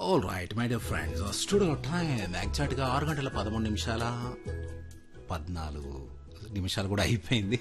all right my dear friends studio time ఎగ్జాక్ట్గా ఆరు గంటల పదమూడు నిమిషాల పద్నాలుగు నిమిషాలు కూడా అయిపోయింది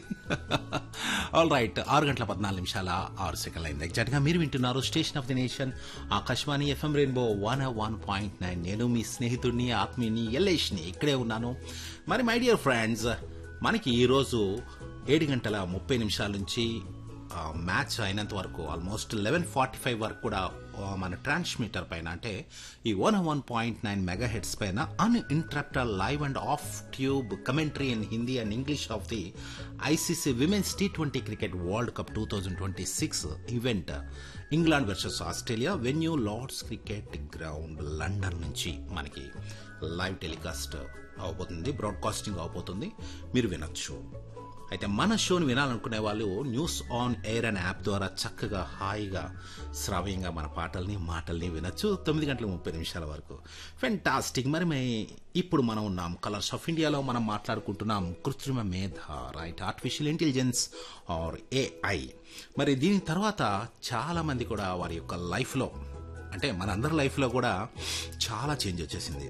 ఆల్ రైట్ ఆరు గంటల పద్నాలుగు నిమిషాల ఆరు సెకండ్లు అయింది ఎగ్జాక్ట్గా మీరు వింటున్నారు station of the nation Akashvani FM rainbow one one point nine నేను మీ స్నేహితుడిని ఆత్మీయుని ఎల్లేష్ని ఇక్కడే ఉన్నాను మరి మై డియర్ ఫ్రెండ్స్ మనకి ఈరోజు ఏడు గంటల ముప్పై నిమిషాల నుంచి ఆ, మ్యాచ్ అయినంత వరకు ఆల్మోస్ట్ లెవెన్ ఫార్టీ ఫైవ్ వరకు కూడా ఆ, మన ట్రాన్స్మిటర్ పైన అంటే ఈ one one point nine mega hertz పైన uninterrupted live and off tube commentary in Hindi and English of the ICC women's T twenty cricket world cup two thousand twenty six event England versus Australia venue Lord's cricket ground London నుంచి మనకి live telecast అవబోతుంది broadcasting అవబోతుంది మీరు వినొచ్చు అయితే మన షోని వినాలనుకునే వాళ్ళు న్యూస్ ఆన్ ఎయిర్ అనే యాప్ ద్వారా చక్కగా హాయిగా శ్రావ్యంగా మన పాటల్ని మాటల్ని వినొచ్చు తొమ్మిది గంటల ముప్పై నిమిషాల వరకు ఫెంటాస్టిక్ మరి మే ఇప్పుడు మనం ఉన్నాం కలర్స్ ఆఫ్ ఇండియాలో మనం మాట్లాడుకుంటున్నాం కృత్రిమ మేధ right artificial intelligence or AI మరి దీని తర్వాత చాలా మంది కూడా వారి యొక్క లైఫ్లో అంటే మనందరి లైఫ్లో కూడా చాలా చేంజ్ వచ్చేసింది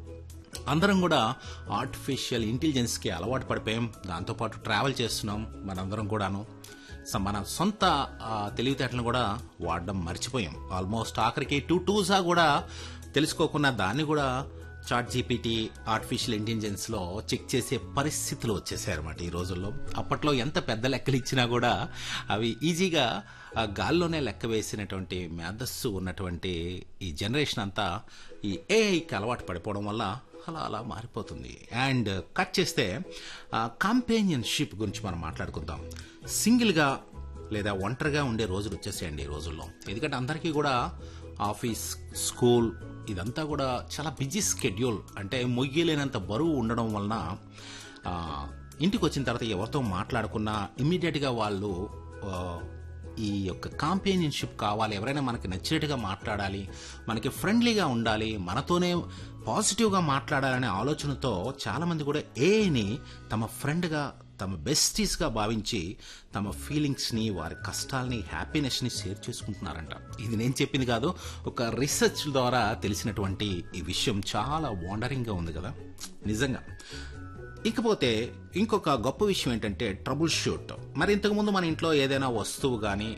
అందరం కూడా ఆర్టిఫిషియల్ ఇంటెలిజెన్స్కి అలవాటు పడిపోయాం దాంతోపాటు ట్రావెల్ చేస్తున్నాం మనందరం కూడాను స- మన సొంత ఆ, తెలివితేటలను కూడా వాడడం మర్చిపోయాం ఆల్మోస్ట్ ఆఖరికి టూ టూసా కూడా తెలుసుకోకుండా దాన్ని కూడా చాట్ జీపీటీ ఆర్టిఫిషియల్ ఇంటెలిజెన్స్లో చెక్ చేసే పరిస్థితులు వచ్చేసాయి అనమాట ఈ రోజుల్లో అప్పట్లో ఎంత పెద్ద లెక్కలు ఇచ్చినా కూడా అవి ఈజీగా ఆ గాల్లోనే లెక్క వేసినటువంటి మేధస్సు ఉన్నటువంటి ఈ జనరేషన్ అంతా ఈ ఏఐకి అలవాటు పడిపోవడం వల్ల అలా అలా మారిపోతుంది అండ్ కట్ చేస్తే కాంపేనియన్షిప్ గురించి మనం మాట్లాడుకుందాం సింగిల్గా లేదా ఒంటరిగా ఉండే రోజులు వచ్చేసేయండి ఈ రోజుల్లో ఎందుకంటే అందరికీ కూడా ఆఫీస్ స్కూల్ ఇదంతా కూడా చాలా బిజీ స్కెడ్యూల్ అంటే మొయ్యలేనంత బరువు ఉండడం వలన ఆ, ఇంటికి వచ్చిన తర్వాత ఎవరితో మాట్లాడుకున్నా ఇమ్మీడియట్గా వాళ్ళు ఆ, ఈ యొక్క కాంపేనియన్షిప్ కావాలి ఎవరైనా మనకి నచ్చినట్టుగా మాట్లాడాలి మనకి ఫ్రెండ్లీగా ఉండాలి మనతోనే పాజిటివ్గా మాట్లాడాలనే ఆలోచనతో చాలామంది కూడా ఏని తమ ఫ్రెండ్గా తమ బెస్టీస్గా భావించి తమ ఫీలింగ్స్ని వారి కష్టాల్ని హ్యాపీనెస్ని షేర్ చేసుకుంటున్నారంట ఇది నేను చెప్పింది కాదు ఒక రీసెర్చ్ ద్వారా తెలిసినటువంటి ఈ విషయం చాలా వాండరింగ్గా ఉంది కదా నిజంగా ఇకపోతే ఇంకొక గొప్ప విషయం ఏంటంటే ట్రబుల్ షూట్ మరి ఇంతకుముందు మన ఇంట్లో ఏదైనా వస్తువు కానీ